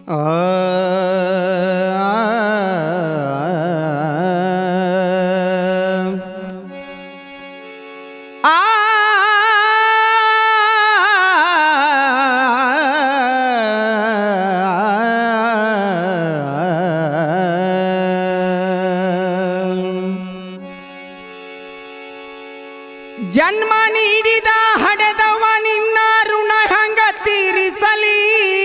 ಆ ಜನ್ಮ ನೀಡಿದ ಹಡೆದವ ನಿನ್ನ ಋಣ ಹಂಗ ತೀರಿಸಲಿ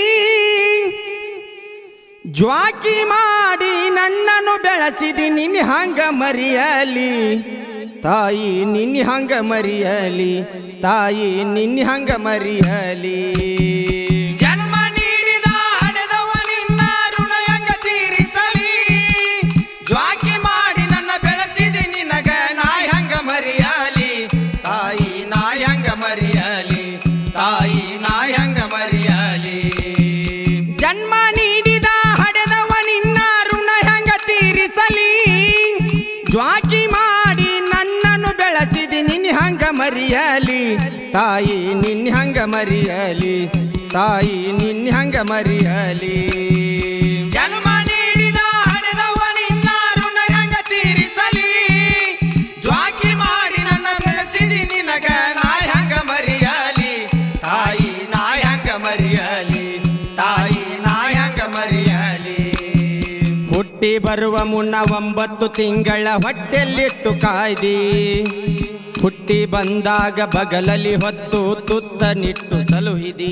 ಜ್ವಾಕಿ ಮಾಡಿ ನನ್ನನ್ನು ಬೆಳೆಸಿದಿ ನಿನ್ನ ಹಂಗ ಮರಿಯಲಿ ತಾಯಿ ನಿನ್ನ ಹಂಗ ಮರಿಯಲಿ ತಾಯಿ ನಿನ್ನ ಹಂಗ ಮರಿಯಲಿ ಜನ್ಮ ನೀಡಿದ ಹಡೆದವ ನಿನ್ನ ಋಣ ಹಂಗ ತೀರಿಸಲಿ ಜ್ವಾಕಿ ಮಾಡಿ ನನ್ನ ಬೆಳೆಸಿದಿ ನಿನಗ ನಾಯಿ ಹಂಗ ಮರಿಯಲಿ ತಾಯಿ ನಾಯಿ ಹಂಗ ಮರಿಯಲಿ ತಾಯಿ ನಾಯಿ ಹಂಗ ಮರಿಯಲಿ ಜನ್ಮ ನೀಡಿದ ಹಡೆದವ ನಿನ್ನ ಋಣ ಹೆಂಗ ತೀರಿಸಲಿ ಜ್ವಾಕಿ ಮಾಡಿ ನನ್ನನ್ನು ಬೆಳೆಸಿದಿ ನಿನ್ನ ಹಂಗ ಮರಿಯಲಿ ತಾಯಿ ನಿನ್ನ ಹಂಗ ಮರಿಯಲಿ ತಾಯಿ ನಿನ್ನ ಹಂಗ ಮರಿಯಲಿ ಜನ್ಮ ನೀಡಿದ ಹಡೆದವ ನಿನ್ನ ಋಣ ಹೆಂಗ ತೀರಿಸಲಿ ಜ್ವಾಕಿ ಮಾಡಿ ನನ್ನ ಬೆಳೆಸಿದಿ ನಿನಗ ನಾಯಿ ಹಂಗ ಮರಿಯಲಿ ತಾಯಿ ನಾಯಿ ಹಂಗ ಮರಿಯಲಿ ತಾಯಿ ನಾಯಿ ಹಂಗ ಮರಿಯಲಿ ಹುಟ್ಟಿ ಬರುವ ಮುನ್ನ ಒಂಬತ್ತು ತಿಂಗಳ ಹೊಟ್ಟೆಲ್ಲಿಟ್ಟು ಕಾಯ್ದಿ ಹುಟ್ಟಿ ಬಂದಾಗ ಬಗಲಲ್ಲಿ ಹೊತ್ತು ತುತ್ತ ನಿಟ್ಟು ಸಲುಹಿದಿ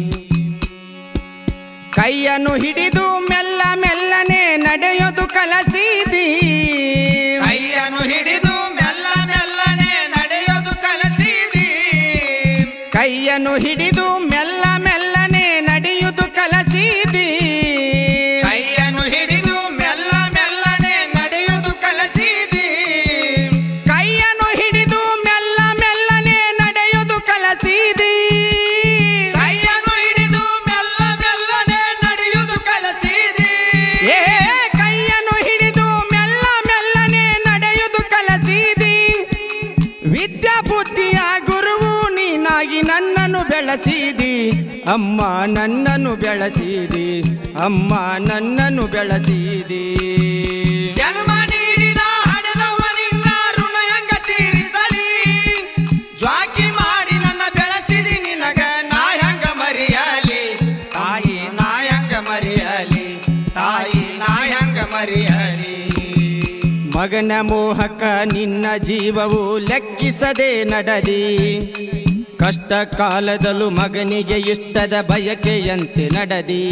ಕೈಯನ್ನು ಹಿಡಿದು ಮೆಲ್ಲ ಮೆಲ್ಲನೆ ನಡೆಯೋದು ಕಲಸಿದಿ ಕೈಯನ್ನು ಹಿಡಿದು ಮೆಲ್ಲ ಮೆಲ್ಲನೆ ನಡೆಯೋದು ಕಲಸಿದಿ ಕೈಯನ್ನು ಹಿಡಿದು ಮೆಲ್ಲ ಮೆಲ್ಲನೆ ನಡೆಯುವುದು ಕಲಸಿದಿ ಕೈಯನ್ನು ಹಿಡಿದು ಮೆಲ್ಲ ಮೆಲ್ಲನೆ ನಡೆಯುವುದು ಕಲಸಿದಿ ಕೈಯನ್ನು ಹಿಡಿದು ಮೆಲ್ಲ ಮೆಲ್ಲನೆ ನಡೆಯುವುದು ಕಲಸಿದಿ ಕೈಯನ್ನು ಹಿಡಿದು ಮೆಲ್ಲ ಮೆಲ್ಲನೆ ನಡೆಯುವುದು ಕಲಸಿದಿ ಏ ಕೈಯನ್ನು ಹಿಡಿದು ಮೆಲ್ಲ ಮೆಲ್ಲನೆ ನಡೆಯುವುದು ಕಲಸಿದಿ ವಿದ್ಯಾ ಬುದ್ಧಿಯ ಗುರುವು ನೀನಾಗಿ ನನ್ನನ್ನು ಬೆಳೆಸಿದಿ ಅಮ್ಮ ನನ್ನನ್ನು ಬೆಳೆಸಿದಿ ಅಮ್ಮ ನನ್ನನ್ನು ಬೆಳೆಸಿದಿ ಜನ್ಮ ನೀಡಿದ ಹಡೆದವ ನಿನ್ನ ಋಣ ಹೆಂಗ ತೀರಿಸಲಿ ಜ್ವಾಕಿ ಮಾಡಿ ನನ್ನ ಬೆಳೆಸಿದಿ ನಿನಗ ನಾಯಂಗ ಮರಿಯಲಿ ತಾಯಿ ನಾಯಂಗ ಮರಿಯಲಿ ತಾಯಿ ನಾಯಂಗ ಮರಿಯಲಿ ಮಗನ ಮೋಹಕ ನಿನ್ನ ಜೀವವು ಲೆಕ್ಕಿಸದೆ ನಡದಿ ಕಷ್ಟ ಕಾಲದಲ್ಲೂ ಮಗನಿಗೆ ಇಷ್ಟದ ಬಯಕೆಯಂತೆ ನಡದಿ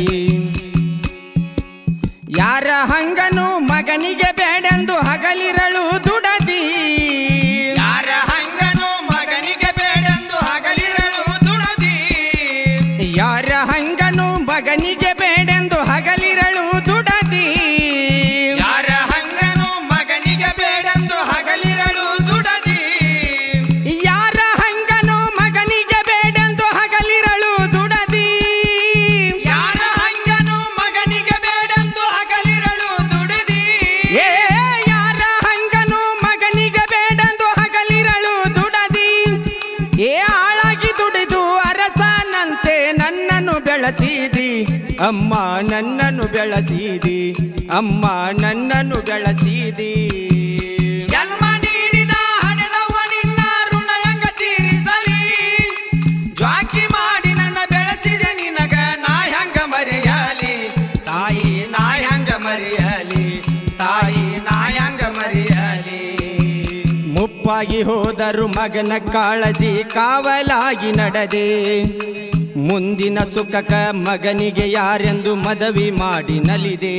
ಯಾರ ಹಂಗನು ಮಗನಿಗೆ ಬೇಡೆಂದು ಹಗಲಿರಳು ದುಡದಿ ಯಾರ ಹಂಗನು ಮಗನಿಗೆ ಬೇಡೆಂದು ಹಗಲಿರಳು ದುಡದಿ ಯಾರ ಹಂಗನು ಮಗನಿಗೆ ಬೇಡೆಂದು ಹಗಲಿರಳು ದುಡದಿ ಯಾರ ಹಂಗನು ಮಗನಿಗೆ ಬೇಡೆಂದು ಹಗಲಿರಳು ದುಡದಿ ಯಾರ ಹಂಗನು ಮಗನಿಗೆ ಬೇಡೆಂದು ಹಗಲಿರಳು ದುಡದಿ ಯಾರ ಹಂಗನು ಮಗನಿಗೆ ಬೇಡೆಂದು ಹಗಲಿರಳು ದುಡದಿ ಏ ಯಾರ ಹಂಗನು ಮಗನಿಗೆ ಬೇಡೆಂದು ಹಗಲಿರಳು ದುಡದಿ ಏ ಆಳಾಗಿ ದುಡಿದು ಅರಸನಂತೆ ನನ್ನನ್ನು ಬೆಳೆಸಿದಿ ಅಮ್ಮ ನನ್ನನ್ನು ಬೆಳೆಸಿದಿ ಅಮ್ಮ ನನ್ನನ್ನು ಬೆಳೆಸಿದಿ ಜನ್ಮ ನೀಡಿದ ಹಡೆದವ ನಿನ್ನ ಋಣ ಹೆಂಗ ತೀರಿಸಲಿ ಜ್ವಾಕಿ ಮಾಡಿ ನನ್ನ ಬೆಳೆಸಿದೆ ನಿನಗ ನಾ ಹೆಂಗ ಮರೆಯಲಿ ತಾಯಿ ನಾ ಹೆಂಗ ಮರೆಯಲಿ ತಾಯಿ ನಾ ಹೆಂಗ ಮರೆಯಲಿ ಮುಪ್ಪಾಗಿ ಹೋದರು ಮಗನ ಕಾಳಜಿ ಕಾವಲಾಗಿ ನಡೆದೆ ಮುಂದಿನ ಸುಖಕ ಮಗನಿಗೆ ಯಾರೆಂದು ಮದವಿ ಮಾಡಿ ನಲಿದೆ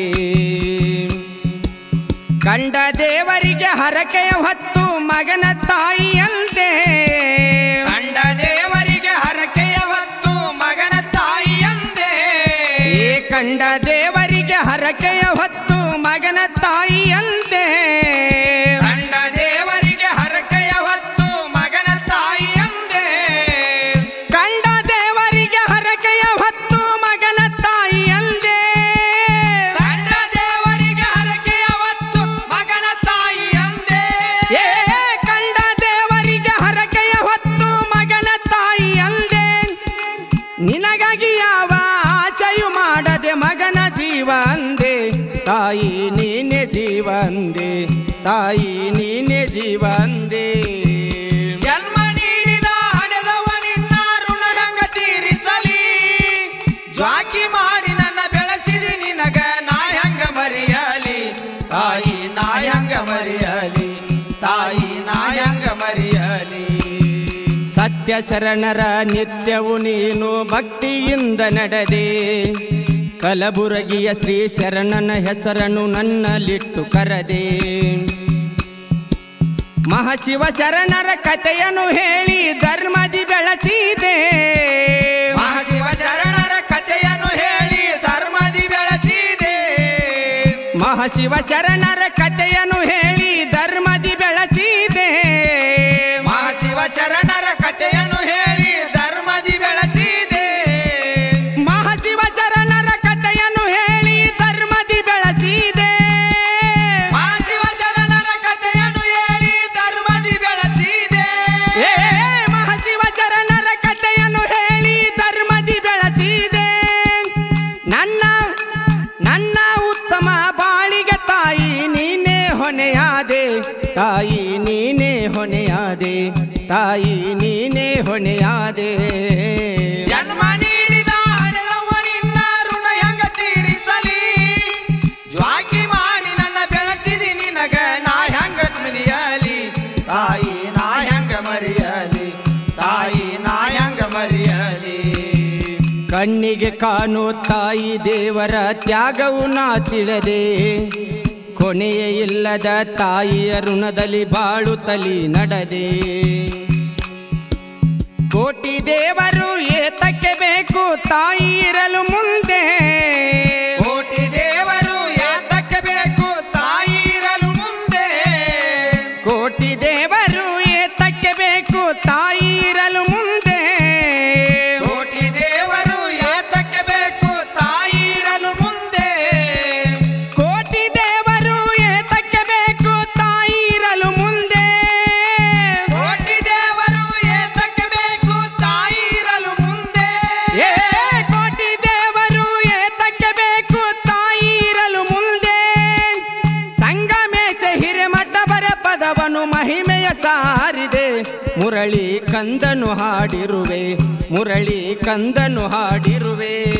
ಕಂಡ ದೇವರಿಗೆ ಹರಕೆಯ ಹೊತ್ತು ಮಗನ ತಾಯಿಯಂತೆ ಕಂಡ ದೇವರಿಗೆ ಹರಕೆಯ ಹೊತ್ತು ಮಗನ ತಾಯಿಯಂತೆ ಏ ಕಂಡ ದೇವರಿಗೆ ಹರಕೆಯ ಹೊತ್ತು ಮಗನ ತಾಯಿಯಂತೆ ಕಂಡ ದೇವರಿಗೆ ಹರಕೆಯ ಹೊತ್ತು ಮಗನ ತಾಯಿಯಂತೆ ಕಂಡ ದೇವರಿಗೆ ಹರಕೆಯ ಹೊತ್ತು ಮಗನ ತಾಯಿಯಂದೆ ಕಂಡ ದೇವರಿಗೆ ಹರಕೆಯ ಹೊತ್ತು ಮಗನ ತಾಯಿಯಂದೆ ಏ ಕಂಡ ದೇವರಿಗೆ ಹರಕೆಯ ಹೊತ್ತು ಮಗನ ತಾಯಿಯಂದೆ ನಿನಗಾಗಿ ಯಾವ ಆಸೆಯು ಮಾಡದೆ ಮಗನ ಜೀವ ಅಂದೆ ತಾಯಿ ನೀನೆ ಜೀವ ಅಂದೆ ತಾಯಿ ನೀನೆ ಜೀವ ಅಂದೆ ಜನ್ಮ ನೀಡಿದ ಹಡೆದವ ನಿನ್ನ ಋಣ ಹೆಂಗ ತೀರಿಸಲಿ ಜ್ವಾಕಿ ಮಾಡಿ ನನ್ನ ಬೆಳೆಸಿದಿ ನಿನಗ ನಾ ಹೆಂಗ ಮರೆಯಲಿ ತಾಯಿ ನಾ ಹೆಂಗ ಮರೆಯಲಿ ತಾಯಿ ನಾ ಹೆಂಗ ಮರೆಯಲಿ ಸತ್ಯ ಶರಣರ ನಿತ್ಯವು ನೀನು ಭಕ್ತಿಯಿಂದ ನಡೆದೆ ಕಲಬುರಗಿಯ ಶ್ರೀ ಶರಣನ ಹೆಸರನ್ನು ನನ್ನಲ್ಲಿಟ್ಟು ಕರದೆ ಮಹಾಶಿವ ಶರಣರ ಕಥೆಯನ್ನು ಹೇಳಿ ಧರ್ಮದಿ ಬೆಳೆಸಿದೆ ಮಹಾಶಿವ ಶರಣರ ಕಥೆಯನ್ನು ಹೇಳಿ ಧರ್ಮದಿ ಬೆಳೆಸಿದೆ ಮಹಾಶಿವ ಶರಣರ ಕಥೆಯನ್ನು ಹೇಳಿ ಧರ್ಮದಿ ಬೆಳೆಸಿದೆ ಮಹಾಶಿವ ಶರಣರ ಕಥೆಯನ್ನು ಹೇಳಿ ಧರ್ಮದಿ ಬೆಳೆಸಿದೆ ಮಹಾಶಿವ ಶರಣರ ಕಥೆಯನ್ನು ಹೇಳಿ ಧರ್ಮದಿ ಬೆಳೆಸಿದೆ ಮಹಾಶಿವ ಶರಣರ ಕಥೆಯನ್ನು ಹೇಳಿ ಧರ್ಮದಿ ಬೆಳೆಸಿದೆ ಏ ಮಹಾಶಿವ ಶರಣರ ಕಥೆಯನ್ನು ಹೇಳಿ ಧರ್ಮದಿ ಬೆಳೆಸಿದೆ ನನ್ನ ನನ್ನ ಉತ್ತಮ ಬಾಳಿಗೆ ತಾಯಿ ನೀನೇ ಹೊಣೆಯಾದೆ ತಾಯಿ ನೀನೇ ಹೊಣೆಯಾದೆ ತಾಯಿ ನೀನೇ ಹೊಣೆಯಾದೆ ಜನ್ಮ ನೀಡಿದ ಹಡೆದವ ನಿನ್ನ ಋಣ ಹೆಂಗ ತೀರಿಸಲಿ ಜ್ವಾಕಿ ಮಾಡಿ ನನ್ನ ಬೆಳೆಸಿದಿ ನಿನಗ ನಾ ಹೆಂಗ ಮರೆಯಲಿ ತಾಯಿ ನಾ ಹೆಂಗ ಮರೆಯಲಿ ತಾಯಿ ನಾ ಹೆಂಗ ಮರೆಯಲಿ ಕಣ್ಣಿಗೆ ಕಾಣೋ ತಾಯಿ ದೇವರ ತ್ಯಾಗವು ನಾ ತಿಳಿದೆ ಕೊನೆಯೇ ಇಲ್ಲದ ತಾಯಿಯ ಋಣದಲ್ಲಿ ಬಾಳುತ್ತಲಿ ನಡೆದೆ ಕೋಟಿ ದೇವರು ಏತಕ್ಕೆ ಬೇಕು ತಾಯಿ ಇರಲು ಮುಂದೆ ಕೋಟಿ ದೇವರು ಏತಕ್ಕೆ ಬೇಕು ತಾಯಿ ಇರಲು ಮುಂದೆ ಕೋಟಿ ದೇವರು ಏತಕ್ಕೆ ಬೇಕು ತಾಯಿ ಇರಲು ಮುಂದೆ ಕೋಟಿ ದೇವರು ಏತಕ್ಕೆ ಬೇಕು ತಾಯಿ ಇರಲು ಮುಂದೆ ಕೋಟಿ ದೇವರು ಏತಕ್ಕೆ ಬೇಕು ತಾಯಿ ಇರಲು ಮುಂದೆ ಕೋಟಿ ದೇವರು ಏತಕ್ಕೆ ಬೇಕು ತಾಯಿ ಇರಲು ಮುಂದೆ ಏ ಕೋಟಿ ದೇವರು ಏತಕ್ಕೆ ಬೇಕು ತಾಯಿ ಇರಲು ಮುಂದೆ ಸಂಗಮೇಶ ಹಿರೇಮಠವರ ಪದವನು ಮಹಿಮೆಯ ಸಾರಿದೆ ಮುರಳಿ ಕಂದನು ಹಾಡಿರುವೆ ಮುರಳಿ ಕಂದನು ಹಾಡಿರುವೆ